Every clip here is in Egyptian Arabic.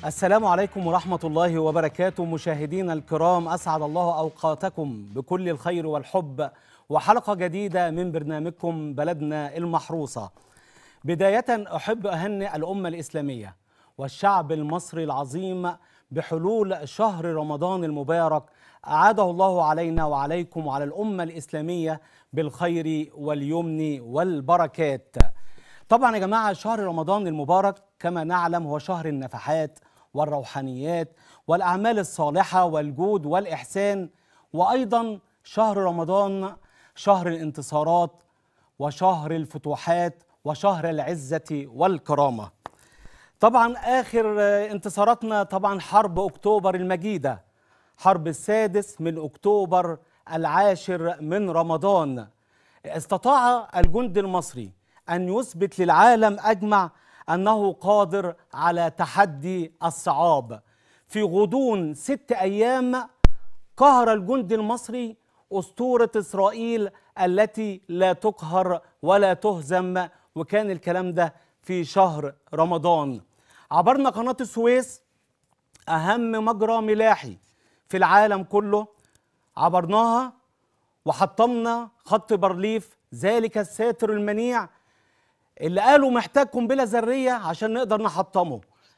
السلام عليكم ورحمة الله وبركاته مشاهدينا الكرام أسعد الله أوقاتكم بكل الخير والحب وحلقة جديدة من برنامجكم بلدنا المحروسة بداية أحب أهنئ الأمة الإسلامية والشعب المصري العظيم بحلول شهر رمضان المبارك أعاده الله علينا وعليكم وعلى الأمة الإسلامية بالخير واليمن والبركات طبعا يا جماعة شهر رمضان المبارك كما نعلم هو شهر النفحات والروحانيات والأعمال الصالحة والجود والإحسان وأيضا شهر رمضان شهر الانتصارات وشهر الفتوحات وشهر العزة والكرامة طبعا آخر انتصاراتنا طبعا حرب أكتوبر المجيدة حرب السادس من أكتوبر العاشر من رمضان استطاع الجند المصري أن يثبت للعالم أجمع أنه قادر على تحدي الصعاب في غضون ست أيام قهر الجند المصري أسطورة إسرائيل التي لا تقهر ولا تهزم وكان الكلام ده في شهر رمضان عبرنا قناة السويس أهم مجرى ملاحي في العالم كله عبرناها وحطمنا خط بارليف ذلك الساتر المنيع اللي قالوا محتاج قنبله ذريه عشان نقدر نحطمه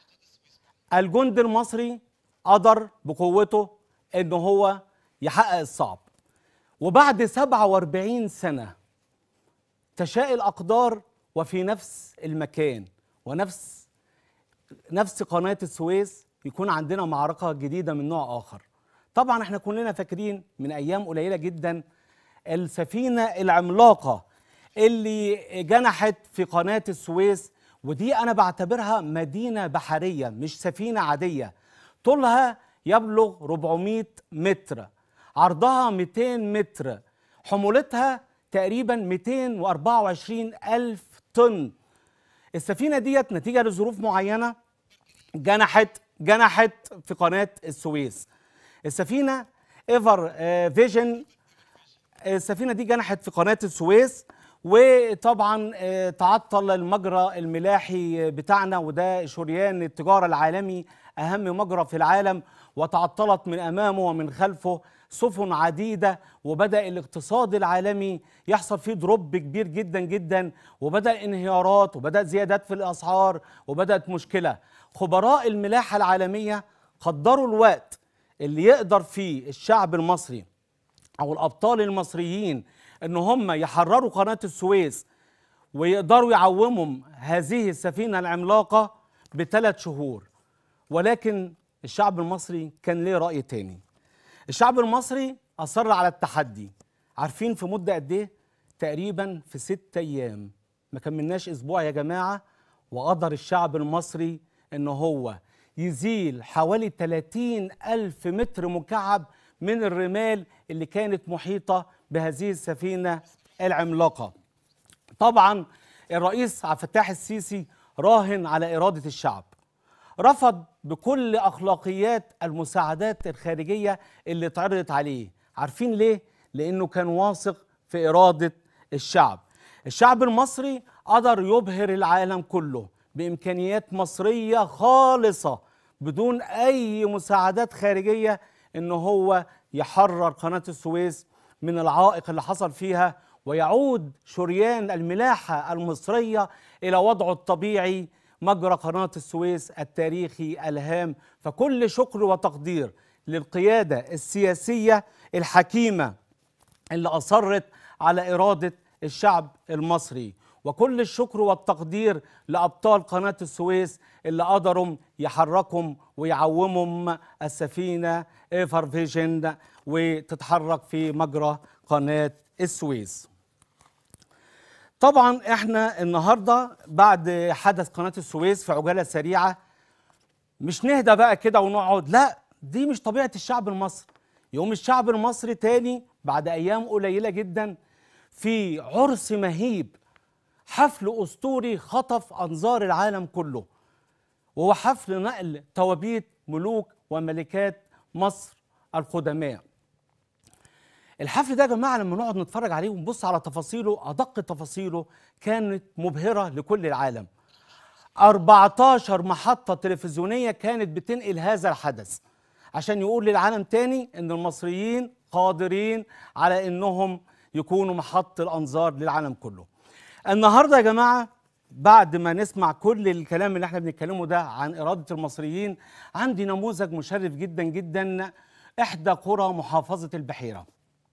الجند المصري قدر بقوته ان هو يحقق الصعب وبعد 47 سنه تشاء الاقدار وفي نفس المكان ونفس نفس قناه السويس يكون عندنا معركه جديده من نوع اخر طبعا احنا كلنا فاكرين من ايام قليله جدا السفينه العملاقه اللي جنحت في قناة السويس ودي أنا بعتبرها مدينة بحرية مش سفينة عادية طولها يبلغ 400 متر عرضها 200 متر حمولتها تقريبا 224 ألف طن السفينة ديت نتيجة لظروف معينة جنحت جنحت في قناة السويس السفينة ايفر فيجن السفينة دي جنحت في قناة السويس وطبعا تعطل المجرى الملاحي بتاعنا وده شريان التجاره العالمي اهم مجرى في العالم وتعطلت من امامه ومن خلفه سفن عديده وبدا الاقتصاد العالمي يحصل فيه دروب كبير جدا جدا وبدا انهيارات وبدات زيادات في الاسعار وبدات مشكله خبراء الملاحه العالميه قدروا الوقت اللي يقدر فيه الشعب المصري او الابطال المصريين ان هم يحرروا قناه السويس ويقدروا يعوموا هذه السفينه العملاقه بثلاث شهور ولكن الشعب المصري كان ليه راي تاني الشعب المصري اصر على التحدي عارفين في مده قد ايه تقريبا في ست ايام ما كملناش اسبوع يا جماعه وقدر الشعب المصري ان هو يزيل حوالي 30 ألف متر مكعب من الرمال اللي كانت محيطة بهذه السفينة العملاقة طبعا الرئيس عبد الفتاح السيسي راهن على إرادة الشعب رفض بكل أخلاقيات المساعدات الخارجية اللي اتعرضت عليه عارفين ليه؟ لأنه كان واثق في إرادة الشعب الشعب المصري قدر يبهر العالم كله بإمكانيات مصرية خالصة بدون أي مساعدات خارجية إن هو يحرر قناة السويس من العائق اللي حصل فيها ويعود شريان الملاحة المصرية إلى وضعه الطبيعي مجرى قناة السويس التاريخي الهام فكل شكر وتقدير للقيادة السياسية الحكيمة اللي أصرت على إرادة الشعب المصري وكل الشكر والتقدير لأبطال قناة السويس اللي قدروا يحركوا ويعوموا السفينة ايفر فيجن وتتحرك في مجرى قناة السويس طبعا احنا النهاردة بعد حدث قناة السويس في عجالة سريعة مش نهدى بقى كده ونقعد لا دي مش طبيعة الشعب المصري يوم الشعب المصري تاني بعد أيام قليلة جدا في عرس مهيب حفل أسطوري خطف أنظار العالم كله وهو حفل نقل توابيت ملوك وملكات مصر القدماء الحفل ده يا جماعه لما نقعد نتفرج عليه ونبص على تفاصيله ادق تفاصيله كانت مبهره لكل العالم 14 محطة تلفزيونية كانت بتنقل هذا الحدث عشان يقول للعالم تاني ان المصريين قادرين على انهم يكونوا محط الانظار للعالم كله النهارده يا جماعه بعد ما نسمع كل الكلام اللي احنا بنتكلمه ده عن اراده المصريين عندي نموذج مشرف جدا جدا احدى قرى محافظه البحيره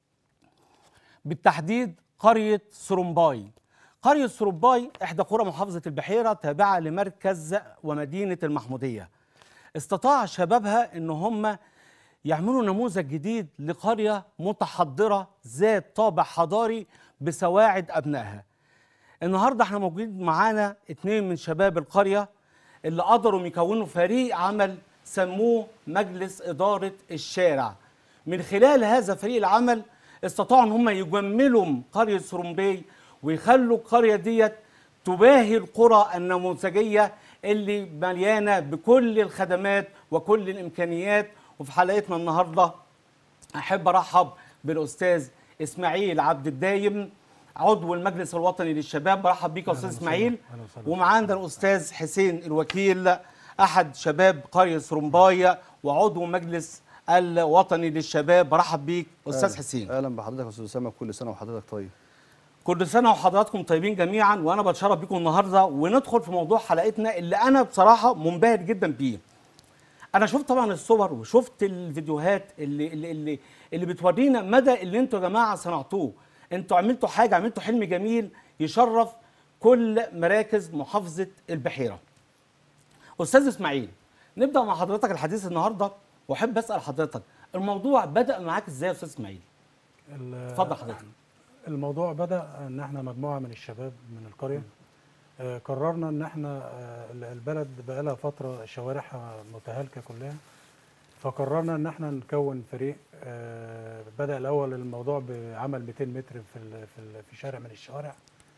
بالتحديد قريه سرومباي قريه سرومباي احدى قرى محافظه البحيره تابعه لمركز ومدينه المحموديه استطاع شبابها ان هم يعملوا نموذج جديد لقريه متحضره ذات طابع حضاري بسواعد ابنائها النهارده احنا موجود معانا اتنين من شباب القريه اللي قدروا يكونوا فريق عمل سموه مجلس اداره الشارع من خلال هذا فريق العمل استطاعوا ان هم يجملوا قريه سرومبي ويخلوا القريه ديت تباهي القرى النموذجيه اللي مليانه بكل الخدمات وكل الامكانيات وفي حلقتنا النهارده احب ارحب بالاستاذ اسماعيل عبد الدايم عضو المجلس الوطني للشباب برحب بيك يا استاذ اسماعيل أهلا وسهلا. ومعانا الاستاذ حسين الوكيل احد شباب قريه سرومبايه وعضو مجلس الوطني للشباب برحب بيك استاذ أهلا- حسين اهلا بحضرتك يا استاذ اسامه كل سنه وحضرتك طيب كل سنه وحضراتكم طيبين جميعا وانا بتشرف بيكم النهارده وندخل في موضوع حلقتنا اللي انا بصراحه منبهر جدا بيه انا شفت طبعا الصور وشفت الفيديوهات اللي اللي اللي, اللي بتورينا مدى اللي انتوا يا جماعه صنعتوه انتوا عملتوا حاجه عملتوا حلم جميل يشرف كل مراكز محافظه البحيره استاذ اسماعيل نبدا مع حضرتك الحديث النهارده واحب اسال حضرتك الموضوع بدا معاك ازاي يا استاذ اسماعيل ال- اتفضل حضرتك الموضوع بدأ ان احنا مجموعة من الشباب من القرية آه، قررنا ان احنا آه، ال- البلد بقالها فترة شوارعها متهالكة كلها فقررنا ان احنا نكون فريق آه، بدأ الاول الموضوع بعمل 200 متر في ال- في ال- في شارع من الشوارع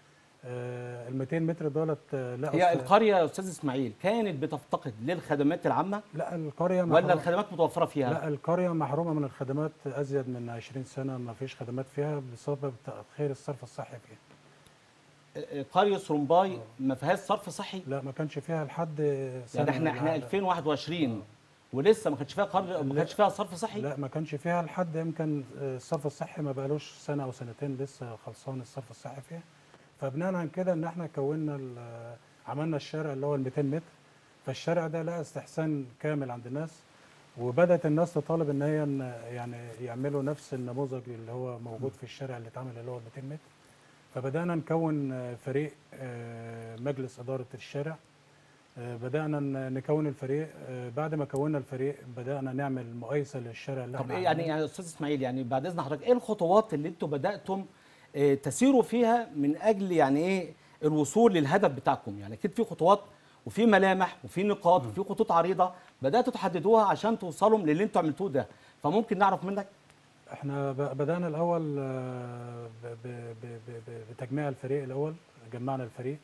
ال 200 متر دولت آه، لقوا هي است- القريه يا استاذ اسماعيل كانت بتفتقد للخدمات العامه لا القرية ولا محرومة- الخدمات متوفره فيها لا القرية محرومة من الخدمات أزيد من 20 سنة ما فيش خدمات فيها بسبب تأخير الصرف الصحي فيها قريه سرومباي ما فيهاش صرف صحي لا ما كانش فيها لحد سنة يعني احنا احنا لا- 2021 ولسه ما كانش فيها قريه ما لا. كانش فيها صرف صحي لا ما كانش فيها لحد يمكن الصرف الصحي ما بقالوش سنة أو سنتين لسه خلصان الصرف الصحي فيها فبناء عن كده إن احنا كونا ال- عملنا الشارع اللي هو ال 200 متر فالشارع ده لقى استحسان كامل عند الناس وبدأت الناس تطالب إن هي إن يعني يعملوا نفس النموذج اللي هو موجود في الشارع اللي اتعمل اللي هو ال 200 متر فبدأنا نكون فريق آه، مجلس إدارة الشارع آه، بدأنا ن- نكون الفريق آه، بعد ما كونا الفريق بدأنا نعمل مقايسة للشارع اللي طب احنا ايه يعني عاملينه. يعني يا استاذ اسماعيل يعني بعد اذن حضرتك ايه الخطوات اللي انتوا بداتم آه، تسيروا فيها من اجل يعني ايه الوصول للهدف بتاعكم يعني اكيد في خطوات وفي ملامح وفي نقاط وفي خطوط عريضه بداتوا تحددوها عشان توصلوا للي انتوا عملتوه ده فممكن نعرف منك احنا ب- بدأنا الأول آه، ب- ب- ب- ب- ب- بتجميع الفريق الأول جمعنا الفريق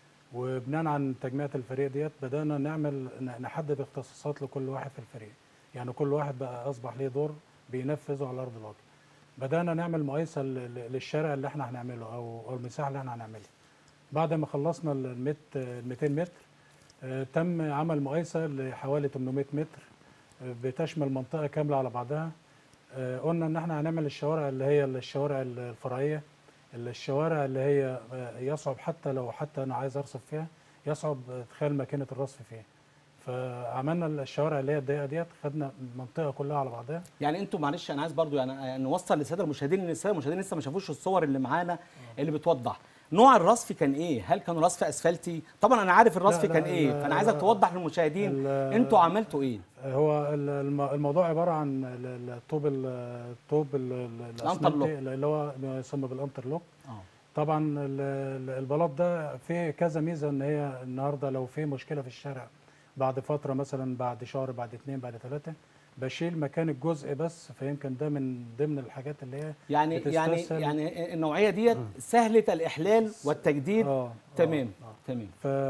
وبناء عن تجميعة الفريق ديت بدأنا نعمل ن- نحدد اختصاصات لكل واحد في الفريق يعني كل واحد بقى أصبح ليه دور بينفذه على أرض الواقع بدأنا نعمل مقايسة ل- ل- للشارع اللي احنا هنعمله أو أو المساحة اللي احنا هنعملها بعد ما خلصنا ال 100 ال 200 متر آه، تم عمل مقايسة لحوالي 800 متر آه، بتشمل منطقة كاملة على بعضها آه، قلنا ان احنا هنعمل الشوارع اللي هي الشوارع الفرعيه الشوارع اللي هي آه، يصعب حتى لو حتى انا عايز ارصف فيها يصعب ادخال ماكينه الرصف فيها فعملنا الشوارع اللي هي الضيقه ديت خدنا المنطقه كلها على بعضها يعني انتوا معلش انا عايز برضو يعني يعني نوصل للساده المشاهدين ان الساده المشاهدين لسه ما شافوش الصور اللي معانا اللي بتوضح نوع الرصف كان ايه؟ هل كان رصف اسفلتي؟ طبعا انا عارف الرصف لا، لا، كان ايه؟ لا، فانا عايزك لا. توضح للمشاهدين ال- انتوا عملتوا ايه؟ هو ال- الم- الموضوع عباره عن ال- ال- الطوب ال- الطوب ال- ال- الانترلوك. الاسمنتي اللي هو ما يسمى بالانترلوك اه طبعا ال- ال- البلاط ده فيه كذا ميزه ان هي النهارده لو في مشكله في الشارع بعد فتره مثلا بعد شهر بعد اتنين بعد ثلاثه بشيل مكان الجزء بس فيمكن ده من ضمن الحاجات اللي هي يعني يعني بتستسهل. يعني النوعيه ديت سهله الاحلال والتجديد اه تمام آه، آه. تمام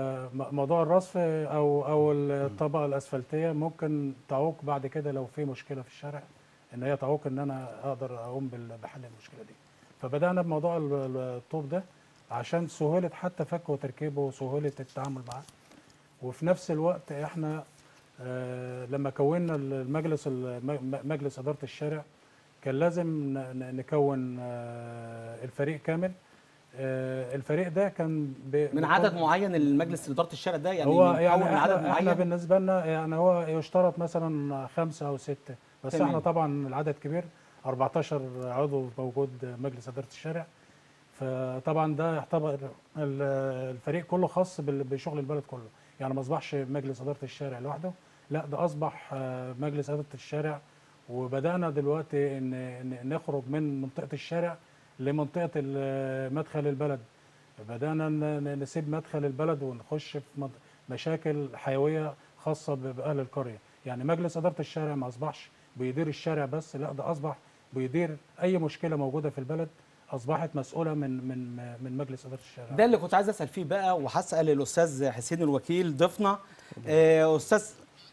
فموضوع الرصف او او الطبقه الاسفلتيه ممكن تعوق بعد كده لو في مشكله في الشارع ان هي تعوق ان انا اقدر اقوم بال- بحل المشكله دي فبدانا بموضوع ال- ال- الطوب ده عشان سهوله حتى فكه وتركيبه وسهوله التعامل معاه وفي نفس الوقت احنا آه، لما كونا المجلس الم- مجلس اداره الشارع كان لازم ن- ن- نكون آه، الفريق كامل آه، الفريق ده كان ب- من بقدر- عدد معين للمجلس اداره الشارع ده يعني هو مكون يعني من احنا, عدد احنا معين بالنسبه لنا يعني هو يشترط مثلا خمسه او سته بس تمام. احنا طبعا العدد كبير 14 عضو موجود مجلس اداره الشارع فطبعا ده يعتبر ال- الفريق كله خاص بال- بشغل البلد كله يعني ما اصبحش مجلس اداره الشارع لوحده لا ده اصبح آه، مجلس اداره الشارع وبدانا دلوقتي ان إن نخرج من منطقه الشارع لمنطقه ال- مدخل البلد بدانا ن- ن- نسيب مدخل البلد ونخش في مد- مشاكل حيويه خاصه ب- باهل القريه يعني مجلس اداره الشارع ما اصبحش بيدير الشارع بس لا ده اصبح بيدير اي مشكله موجوده في البلد اصبحت مسؤوله من من من مجلس اداره الشارع ده اللي كنت عايز اسال فيه بقى وهسال الاستاذ حسين الوكيل ضيفنا آه، استاذ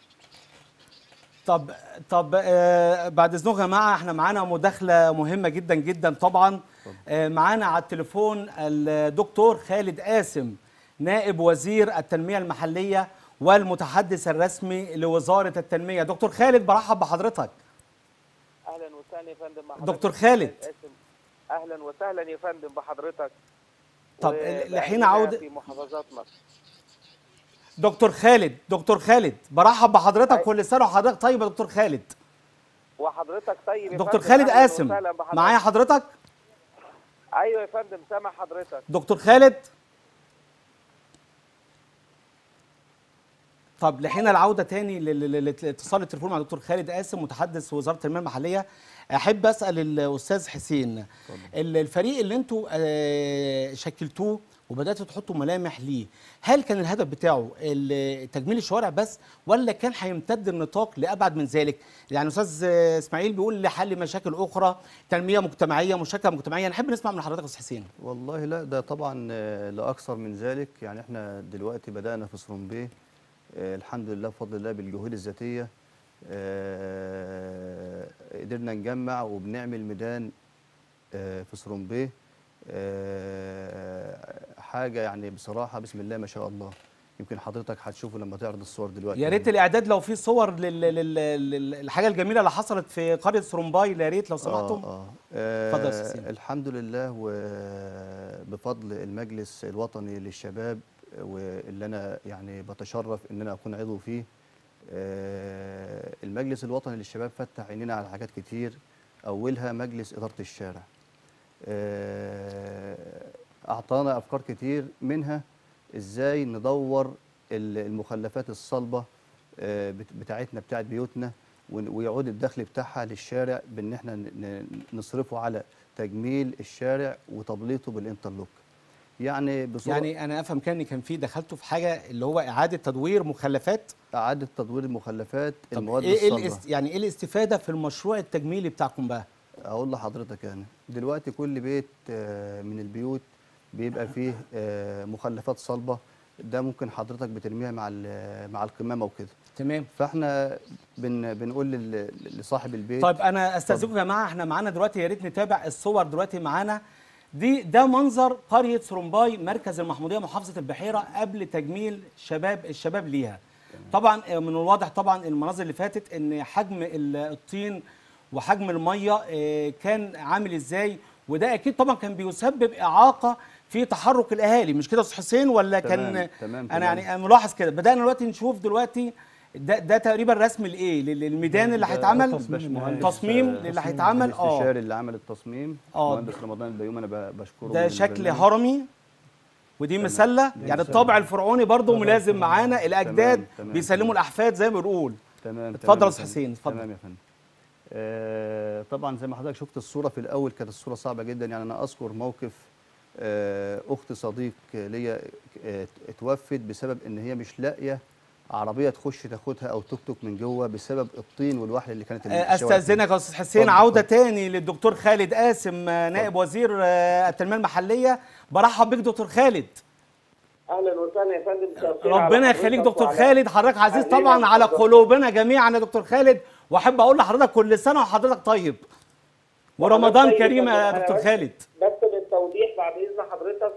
طب طب آه، بعد اذنكم يا جماعه احنا معانا مداخله مهمه جدا جدا طبعا آه، معانا على التليفون الدكتور خالد قاسم نائب وزير التنميه المحليه والمتحدث الرسمي لوزاره التنميه دكتور خالد برحب بحضرتك اهلا وسهلا يا فندم مع دكتور حضرتك. خالد. قاسم. اهلا وسهلا يا فندم بحضرتك طب وبأهلنا لحين عود في محافظات مصر دكتور خالد دكتور خالد برحب بحضرتك أي- كل سنه وحضرتك طيب يا دكتور خالد وحضرتك طيب يا دكتور فندم. خالد أهلاً قاسم وسهلاً بحضرتك. معايا حضرتك ايوه يا فندم سامع حضرتك دكتور خالد طب لحين العوده تاني لل- لل- للاتصال التليفون مع دكتور خالد قاسم متحدث وزاره التنميه المحليه احب اسال الاستاذ حسين ال- الفريق اللي انتوا آه، شكلتوه وبداتوا تحطوا ملامح ليه هل كان الهدف بتاعه ال- تجميل الشوارع بس ولا كان هيمتد النطاق لابعد من ذلك يعني استاذ آه، اسماعيل بيقول لحل مشاكل اخرى تنميه مجتمعيه مشاركه مجتمعيه نحب نسمع من حضرتك يا استاذ حسين والله لا ده طبعا آه، لاكثر من ذلك يعني احنا دلوقتي بدانا في سرومبيه آه، الحمد لله بفضل الله بالجهود الذاتيه آه، قدرنا نجمع وبنعمل ميدان آه، في سرومبيه آه، حاجه يعني بصراحه بسم الله ما شاء الله يمكن حضرتك هتشوفه لما تعرض الصور دلوقتي يا ريت الاعداد لو في صور لل- لل- لل- للحاجه الجميله اللي حصلت في قريه سرومباي يا ريت لو سمحتم آه آه. اتفضل يا أستاذ سيدي. الحمد لله وبفضل المجلس الوطني للشباب واللي انا يعني بتشرف ان انا اكون عضو فيه آه، المجلس الوطني للشباب فتح عينينا على حاجات كتير اولها مجلس اداره الشارع آه، اعطانا افكار كتير منها ازاي ندور ال- المخلفات الصلبه آه، بت- بتاعتنا بتاعت بيوتنا ون- ويعود الدخل بتاعها للشارع بان احنا ن- ن- نصرفه على تجميل الشارع وتبليطه بالانترلوك يعني بصوره يعني يعني انا افهم كان كان في دخلتوا في حاجه اللي هو اعاده تدوير مخلفات اعاده تدوير المخلفات طب المواد ايه إيه الصلبه الاست... يعني ايه الاستفاده في المشروع التجميلي بتاعكم بقى اقول لحضرتك انا دلوقتي كل بيت آه، من البيوت بيبقى فيه آه، مخلفات صلبه ده ممكن حضرتك بترميها مع ال- مع القمامه وكده تمام فاحنا بن بنقول لل- لصاحب البيت طيب انا استاذنكم يا جماعه احنا معانا دلوقتي يا ريت نتابع الصور دلوقتي معانا دي ده منظر قريه سرومباي مركز المحموديه محافظه البحيره قبل تجميل شباب الشباب ليها طبعا آه، من الواضح طبعا المناظر اللي فاتت ان حجم ال- الطين وحجم الميه آه، كان عامل ازاي وده اكيد طبعا كان بيسبب اعاقه في تحرك الاهالي مش كده يا استاذ حسين ولا تمام، كان تمام، انا تمام. يعني ملاحظ كده بدانا دلوقتي نشوف دلوقتي ده ده تقريبا رسم لايه لل- للميدان اللي ده هيتعمل تصميم باشمهندس، تصميم آه، للي هيتعمل اه الاستشاري اللي عمل التصميم آه، مهندس رمضان البيومي انا ب- بشكره ده من شكل البرنامج. هرمي ودي مسله دي يعني مسلة. الطابع الفرعوني برضو طابع ملازم الفرعوني. معانا الاجداد تمام، بيسلموا تمام. الاحفاد زي ما بنقول تمام اتفضل تمام يا أستاذ فندم. حسين، اتفضل. تمام يا فندم آه طبعا زي ما حضرتك شفت الصوره في الاول كانت الصوره صعبه جدا يعني انا اذكر موقف آه اخت صديق ليا آه اتوفت بسبب ان هي مش لاقيه عربيه تخش تاخدها او توك توك من جوه بسبب الطين والوحل اللي كانت آه، الشوارع فيه. استاذنك يا استاذ حسين اتفضل، عوده اتفضل. تاني للدكتور خالد قاسم آه، نائب وزير آه، التنميه المحليه برحب بيك دكتور خالد اهلا وسهلا يا فندم مساء الخير على ربنا يخليك حضرتك دكتور وعلى- خالد حضرتك عزيز أهلنا طبعا على بحضرتك. قلوبنا جميعا يا دكتور خالد واحب اقول لحضرتك كل سنه وحضرتك طيب ورمضان طيب كريم يا أنا دكتور بس- خالد بس للتوضيح بعد اذن حضرتك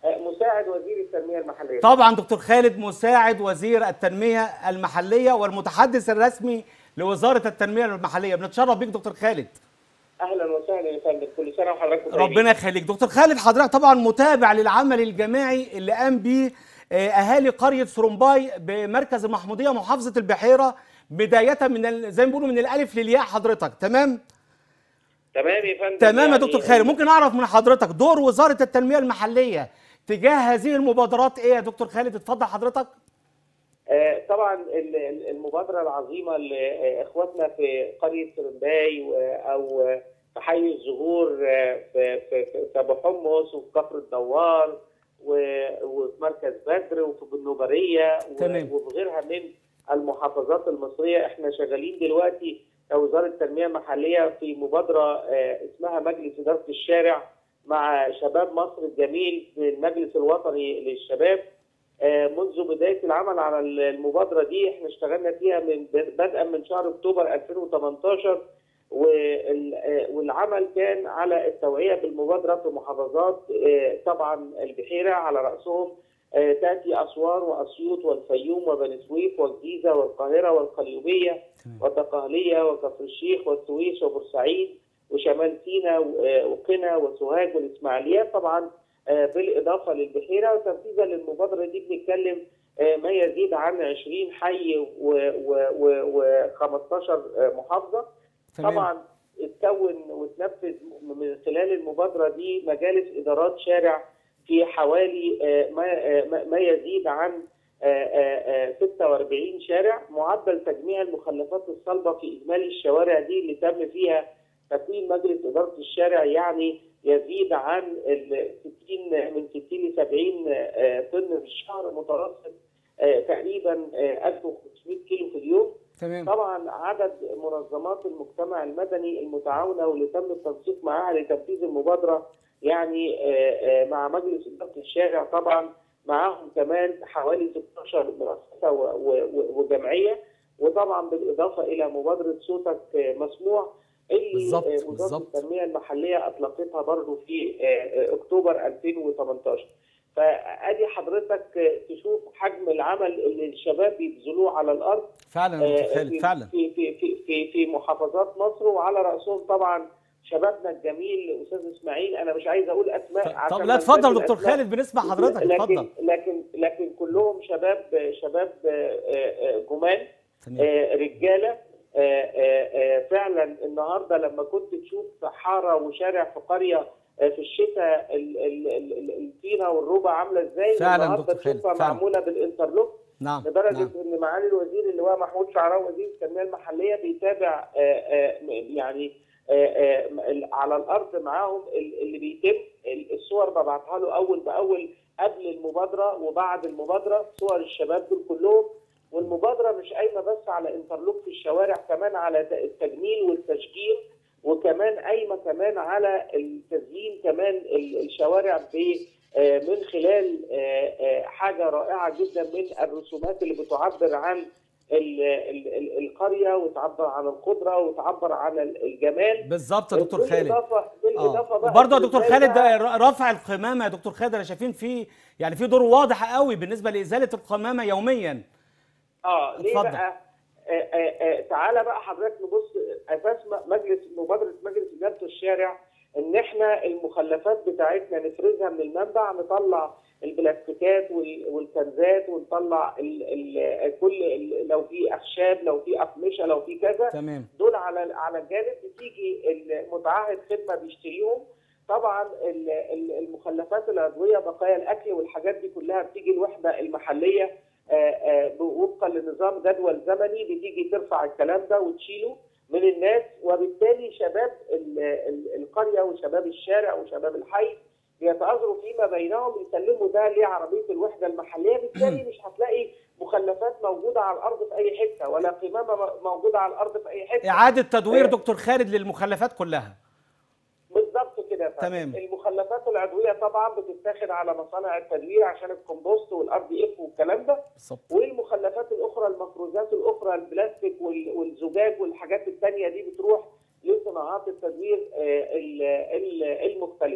آه، مساعد وزير التنميه المحليه طبعا دكتور خالد مساعد وزير التنميه المحليه والمتحدث الرسمي لوزاره التنميه المحليه بنتشرف بيك دكتور خالد اهلا وسهلا يا فندم كل سنه وحضراتكم طيبين. ربنا يخليك دكتور خالد حضرتك طبعا متابع للعمل الجماعي اللي قام به آه، اهالي قريه سرومباي بمركز المحموديه محافظه البحيره بدايه من ال- زي ما بيقولوا من الالف للياء حضرتك تمام تمام يا فندم تمام يا يعني دكتور خالد ممكن اعرف من حضرتك دور وزاره التنميه المحليه تجاه هذه المبادرات ايه يا دكتور خالد اتفضل حضرتك آه، طبعا ال- ال- المبادره العظيمه لاخواتنا في قريه سرمباي و- او آه، في حي الزهور آه، في في في في ابو حمص وفي كفر الدوار و- وفي مركز بدر وفي النوبريه و- تمام. وفي غيرها من المحافظات المصريه احنا شغالين دلوقتي كوزاره التنميه المحليه في مبادره آه، اسمها مجلس اداره الشارع مع شباب مصر الجميل في المجلس الوطني للشباب آه، منذ بدايه العمل على المبادره دي احنا اشتغلنا فيها من بدءا من شهر اكتوبر 2018 وال- آه، والعمل كان على التوعيه بالمبادره في محافظات آه، طبعا البحيره على راسهم آه، تاتي اسوان واسيوط والفيوم وبني سويف والجيزه والقاهره والقليوبيه وتقهليه وكفر الشيخ والسويس وبورسعيد وشمال سيناء و- وقنا وسوهاج والاسماعيليه طبعا آه، بالاضافه للبحيره وتنفيذا للمبادره دي بنتكلم آه، ما يزيد عن 20 حي و15 محافظه تمام. طبعا اتكون واتنفذ من خلال المبادره دي مجالس ادارات شارع في حوالي آه، ما آه، ما- ما يزيد عن آه، آه، آه، 46 شارع معدل تجميع المخلفات الصلبه في اجمالي الشوارع دي اللي تم فيها تكوين مجلس اداره الشارع يعني يزيد عن ال 60 من 60 ل 70 آه، طن في الشهر متوسط آه، تقريبا آه، 1500 كيلو في اليوم تمام طبعا عدد منظمات المجتمع المدني المتعاونه واللي تم التنسيق معها لتنفيذ المبادره يعني آه، آه، مع مجلس اداره الشارع طبعا معاهم كمان حوالي 16 مؤسسه و- و- و- وجمعيه وطبعا بالاضافه الى مبادره صوتك آه، مسموع اللي بالظبط، آه، وزاره بالظبط. التنميه المحليه اطلقتها برضه في آه، آه، اكتوبر 2018 فادي حضرتك آه، تشوف حجم العمل اللي الشباب بيبذلوه على الارض فعلا يا دكتور آه، خالد في- فعلا في في في في في محافظات مصر وعلى راسهم طبعا شبابنا الجميل استاذ اسماعيل انا مش عايز اقول اسماء عشان طب ما لا اتفضل ننساش دكتور الأسماء. خالد بنسمع حضرتك لكن اتفضل لكن لكن كلهم شباب شباب آه، آه، جمال تمام آه، رجاله آه، آه، آه، فعلا النهارده لما كنت تشوف حاره وشارع في قريه آه، في الشتاء ال- ال- ال- ال- الطينه والربع عامله ازاي فعلا النهارده دكتور خالد، تشوفها فعلا. معموله بالانترلوك نعم لدرجه نعم ان معالي الوزير اللي هو محمود شعراوي وزير التنميه المحليه بيتابع آه، آه، يعني آه، آه، ال- على الارض معاهم ال- اللي بيتم ال- الصور ببعتها له اول باول قبل المبادره وبعد المبادره صور الشباب دول كلهم والمبادره مش قايمه بس على انترلوك في الشوارع كمان على ت- التجميل والتشجير وكمان قايمه كمان على التزيين كمان ال- الشوارع ب آه، من خلال آه، آه، حاجه رائعه جدا من الرسومات اللي بتعبر عن ال- ال- ال- القريه وتعبر عن الخضره وتعبر عن ال- الجمال بالظبط يا دكتور خالد بالاضافه بالاضافه اه بقى وبرضه يا دكتور إزاي خالد بقى- ده رفع القمامه يا دكتور خالد انا شايفين في يعني في دور واضح قوي بالنسبه لازاله القمامه يوميا اه ليه اتفضل. بقى؟ آه آه آه تعالى بقى حضرتك نبص اساس م- مجلس مبادره مجلس اداره الشارع ان احنا المخلفات بتاعتنا نفرزها من المنبع نطلع البلاستيكات وال- والكنزات ونطلع ال ال كل ال لو في اخشاب لو في اقمشه لو في كذا تمام دول على على الجانب بتيجي المتعهد خدمه بيشتريهم طبعا ال- ال- المخلفات العضويه بقايا الاكل والحاجات دي كلها بتيجي الوحده المحليه آه، آه، وفقا لنظام جدول زمني بتيجي ترفع الكلام ده وتشيله من الناس وبالتالي شباب ال- ال- القريه وشباب الشارع وشباب الحي بيتآزروا فيما بينهم يسلموا ده لعربيه الوحده المحليه بالتالي مش هتلاقي مخلفات موجوده على الارض في اي حته ولا قمامه م- موجوده على الارض في اي حته اعاده تدوير آه. دكتور خالد للمخلفات كلها بالظبط كده يا فندم. تمام. المخلفات العضويه طبعا بتتاخد على مصانع التدوير عشان الكومبوست والار دي اف والكلام ده بالظبط والمخلفات الاخرى المفروزات الاخرى البلاستيك وال- والزجاج والحاجات التانية دي بتروح لصناعات التدوير آه، ال- ال- المختلفه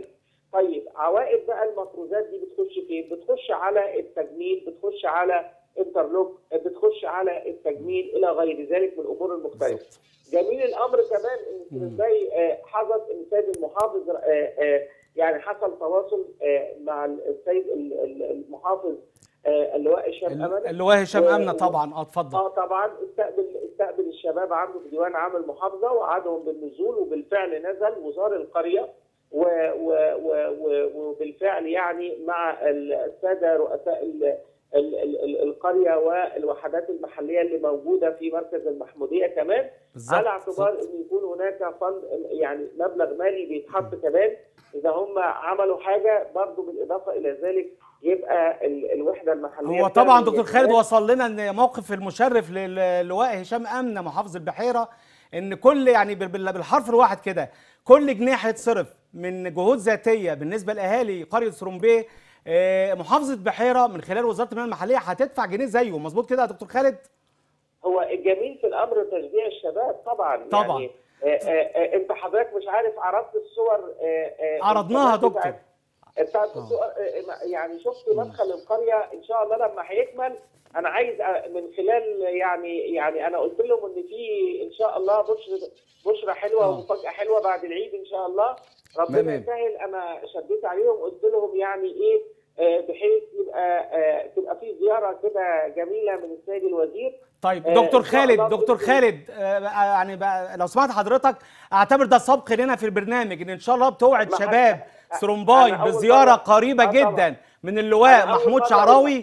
طيب عوائد بقى المفروضات دي بتخش فين؟ بتخش على التجميل، بتخش على انترلوك، بتخش على التجميل الى غير ذلك من الامور المختلفه. بالظبط. جميل الامر كمان ان ازاي آه، حدث ان السيد المحافظ آه، آه، يعني حصل تواصل آه، مع السيد ال- ال- المحافظ آه، اللواء هشام ال- امل اللي هو هشام و- امنه و- طبعا اه اتفضل اه طبعا استقبل استقبل الشباب عنده في ديوان عام المحافظه وعدهم بالنزول وبالفعل نزل وزار القريه و و و و وبالفعل يعني مع الساده رؤساء ال ال ال ال القريه والوحدات المحليه اللي موجوده في مركز المحموديه كمان بالظبط على اعتبار بالظبط. ان يكون هناك فند يعني مبلغ مالي بيتحط كمان اذا هم عملوا حاجه برضه بالاضافه الى ذلك يبقى ال- الوحده المحليه هو طبعا بتعمل دكتور خالد إعلانات. وصل لنا ان موقف المشرف للواء هشام امنه محافظ البحيره ان كل يعني بال- بال- بالحرف الواحد كده كل جنيه هيتصرف من جهود ذاتيه بالنسبه لاهالي قريه سرومبيه آه، محافظه بحيره من خلال وزاره التنميه المحليه هتدفع جنيه زيه مظبوط كده يا دكتور خالد هو الجميل في الامر تشجيع الشباب طبعا طبعا. يعني آه آه آه انت حضرتك مش عارف عرضت الصور آه آه عرضناها الشباب دكتور. بتاعت- بتاعت الصور آه يعني شفت مدخل القريه ان شاء الله لما هيكمل انا عايز آه، من خلال يعني يعني انا قلت لهم ان في ان شاء الله بشرى بشرى حلوه آه. ومفاجاه حلوه بعد العيد ان شاء الله ربنا تمام. يسهل انا شديت عليهم قلت لهم يعني ايه آه، بحيث يبقى آه، تبقى في زياره كده جميله من السيد الوزير طيب آه، دكتور إن شاء خالد الله دكتور بإذن- خالد آه، يعني بقى لو سمحت حضرتك اعتبر ده سبق لنا في البرنامج ان ان شاء الله بتوعد ما حد- شباب أ- سرومباي أنا أول بزياره مرة- قريبه آه طبعاً. جدا من اللواء أنا أول محمود مرة شعراوي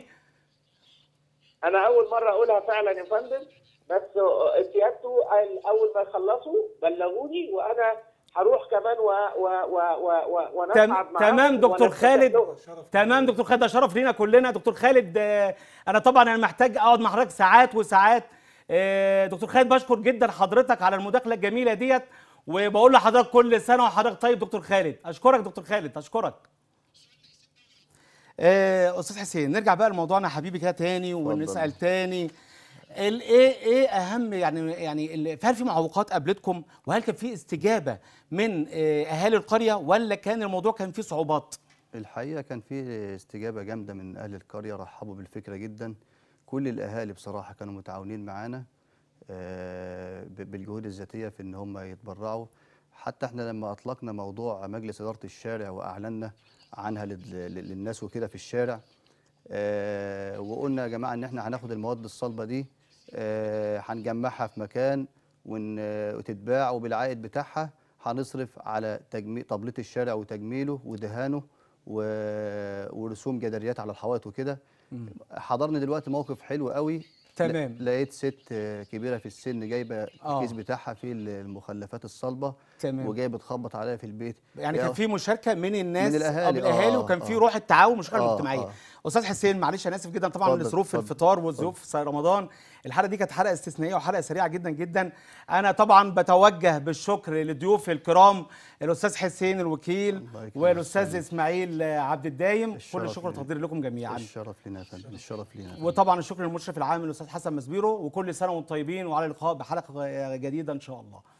انا اول مره اقولها فعلا يا فندم بس سيادته قال اول ما يخلصوا بلغوني وانا هروح كمان و و و و و ونصعد تم معاهم تمام دكتور ونتفق خالد لهم. تمام دكتور خالد ده شرف لينا كلنا دكتور خالد آه، انا طبعا انا محتاج اقعد مع حضرتك ساعات وساعات آه، دكتور خالد بشكر جدا حضرتك على المداخله الجميله ديت وبقول لحضرتك كل سنه وحضرتك طيب دكتور خالد اشكرك دكتور خالد اشكرك آه، استاذ حسين نرجع بقى لموضوعنا يا حبيبي كده تاني ونسال تاني ال- ايه ايه اهم يعني يعني ال- هل في معوقات قابلتكم وهل كان في استجابه من آه، اهالي القريه ولا كان الموضوع كان فيه صعوبات؟ الحقيقه كان في استجابه جامده من اهل القريه رحبوا بالفكره جدا كل الاهالي بصراحه كانوا متعاونين معانا آه، ب- بالجهود الذاتيه في ان هم يتبرعوا حتى احنا لما اطلقنا موضوع مجلس اداره الشارع واعلنا عنها لل- لل- للناس وكده في الشارع آه، وقلنا يا جماعه ان احنا هناخد المواد الصلبه دي آه، هنجمعها في مكان ون- وتتباع وبالعائد بتاعها هنصرف على تجميل تبليط الشارع وتجميله ودهانه و- ورسوم جداريات على الحوائط وكده حضرني دلوقتي موقف حلو قوي تمام. ل- لقيت ست آه، كبيره في السن جايبه آه. الكيس بتاعها فيه المخلفات الصلبه تمام. وجايه بتخبط عليا في البيت يعني يا كان في مشاركه من الناس من الأهالي، أو من الاهالي آه، وكان في آه. روح التعاون والمشاركه آه، الاجتماعيه آه. استاذ حسين معلش انا اسف جدا طبعا اتفضل، لظروف اتفضل، الفطار والظروف في رمضان الحلقه دي كانت حلقه استثنائيه وحلقه سريعه جدا جدا انا طبعا بتوجه بالشكر لضيوف الكرام الاستاذ حسين الوكيل الله يكرمك. والاستاذ اسماعيل عبد الدايم كل الشرف الشكر لينا. والتقدير لكم جميعا الشرف لنا يا فندم الشرف لنا وطبعا الشكر للمشرف العام الاستاذ حسن مسبيرو وكل سنه وانتم طيبين وعلى اللقاء بحلقه جديده ان شاء الله